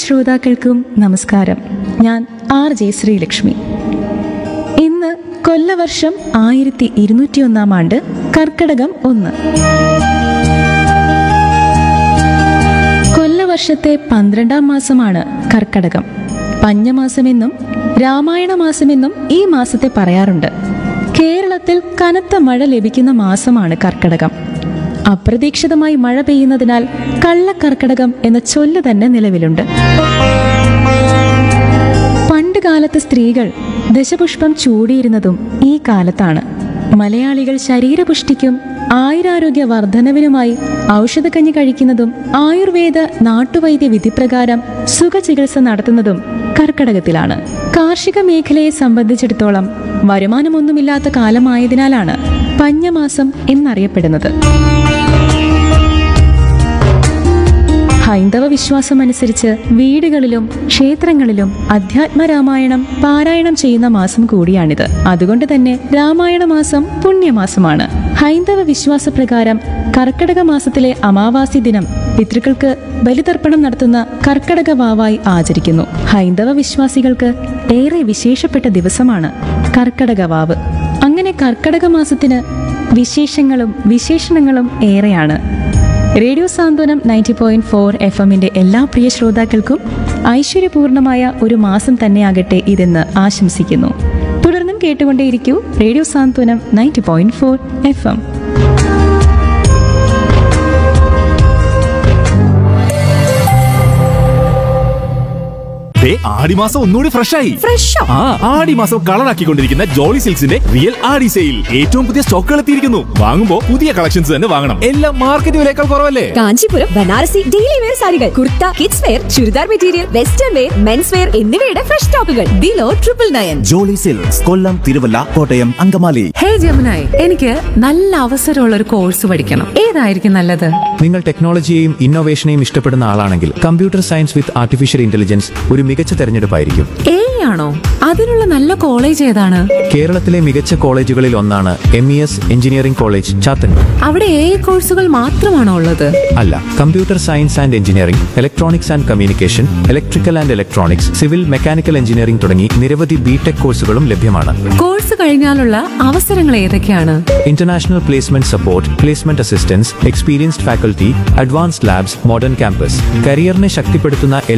ശ്രോതാക്കൾക്കും നമസ്കാരം ഞാൻ ആർ ജെ ശ്രീലക്ഷ്മി ഇന്ന് കൊല്ലവർഷം ആയിരത്തി ഇരുന്നൂറ്റിയൊന്നാം ആണ്ട് കർക്കടകം ഒന്ന് കൊല്ലവർഷത്തെ പന്ത്രണ്ടാം മാസമാണ് കർക്കടകം പഞ്ഞമാസമെന്നും രാമായണ മാസമെന്നും ഈ മാസത്തെ പറയാറുണ്ട് കേരളത്തിൽ കനത്ത മഴ ലഭിക്കുന്ന മാസമാണ് കർക്കടകം അപ്രതീക്ഷിതമായി മഴ പെയ്യുന്നതിനാൽ കള്ളക്കർക്കടകം എന്ന ചൊല്ല് തന്നെ നിലവിലുണ്ട് പണ്ട് കാലത്ത് സ്ത്രീകൾ ദശപുഷ്പം ചൂടിയിരുന്നതും ഈ കാലത്താണ് മലയാളികൾ ശരീരപുഷ്ടിക്കും ആയുരാരോഗ്യ വർധനവിനുമായി ഔഷധക്കഞ്ഞി കഴിക്കുന്നതും ആയുർവേദ നാട്ടുവൈദ്യ വിധിപ്രകാരം സുഖചികിത്സ നടത്തുന്നതും കർക്കടകത്തിലാണ് കാർഷിക മേഖലയെ സംബന്ധിച്ചിടത്തോളം വരുമാനമൊന്നുമില്ലാത്ത കാലമായതിനാലാണ് പഞ്ഞമാസം എന്നറിയപ്പെടുന്നത് ഹൈന്ദവ വിശ്വാസമനുസരിച്ച് വീടുകളിലും ക്ഷേത്രങ്ങളിലും അധ്യാത്മരാമായണം പാരായണം ചെയ്യുന്ന മാസം കൂടിയാണിത് അതുകൊണ്ട് തന്നെ രാമായണ മാസം പുണ്യമാസമാണ് ഹൈന്ദവ വിശ്വാസപ്രകാരം കർക്കടക മാസത്തിലെ അമാവാസി ദിനം പിതൃക്കൾക്ക് ബലിതർപ്പണം നടത്തുന്ന കർക്കടക വാവായി ആചരിക്കുന്നു ഹൈന്ദവ വിശ്വാസികൾക്ക് ഏറെ വിശേഷപ്പെട്ട ദിവസമാണ് കർക്കടക വാവ് അങ്ങനെ കർക്കടക മാസത്തിന് വിശേഷങ്ങളും വിശേഷണങ്ങളും ഏറെയാണ് radio Santhwanam ninety point four F എമ്മിന്റെ എല്ലാ പ്രിയ ശ്രോതാക്കൾക്കും ഐശ്വര്യപൂർണമായ ഒരു മാസം തന്നെയാകട്ടെ ഇതെന്ന് ആശംസിക്കുന്നു തുടർന്നും കേട്ടുകൊണ്ടേയിരിക്കൂ radio Santhwanam ninety point four F M ദേ, ആടിമാസം ഒന്നുകൂടി ഫ്രഷ് ആയി ഫ്രഷോ ആ ആടിമാസം കളറാക്കിക്കൊണ്ടിരിക്കുന്ന ജോളി സിൽക്സിന്റെ റിയൽ ആടി സെയിൽ ഏറ്റവും പുതിയ സ്റ്റോക്കുകൾ എത്തിയിരിക്കുന്നു വാങ്ങുമ്പോ പുതിയ കളക്ഷൻസ് തന്നെ വാങ്ങണം എല്ലാം മാർക്കറ്റ് വിലയേക്കാൾ കുറവല്ലേ കാഞ്ചീപുരം ബനാറസി ഡെയിലി വെയർ സാരികൾ kurta kids wear churidar material western wear men's wear എന്നിവയുടെ ഫ്രഷ് സ്റ്റോക്കുകൾ below triple nine Jolly Silks Kollam Thiruvalla Kottayam Angamaly ഹേ ജമുനായി എനിക്ക് നല്ല അവസരമുള്ള ഒരു കോഴ്സ് പഠിക്കണം ഏതായിരിക്കും നല്ലത് നിങ്ങൾ ടെക്നോളജിയെയും ഇന്നോവേഷനെയും ഇഷ്ടപ്പെടുന്ന ആളാണെങ്കിൽ computer science with artificial intelligence ഒരു മികച്ച തെരഞ്ഞെടുപ്പായിരിക്കും എ ആണോ അതിനുള്ള നല്ല കോളേജ് ഏതാണ് കേരളത്തിലെ മികച്ച കോളേജുകളിൽ ഒന്നാണ് M E S engineering college Chathannoor അവിടെ എ കോഴ്സുകൾ മാത്രമാണോ ഉള്ളത് അല്ല computer science and engineering electronics and communication electrical and electronics civil mechanical engineering തുടങ്ങി നിരവധി ബിടെക് കോഴ്സുകളും ലഭ്യമാണ് കോഴ്സ് കഴിഞ്ഞാലുള്ള അവസരങ്ങൾ ഏതൊക്കെയാണ് international placement support placement assistance experienced faculty advanced labs modern campus കരിയറിനെ ശക്തിപ്പെടുത്തുന്ന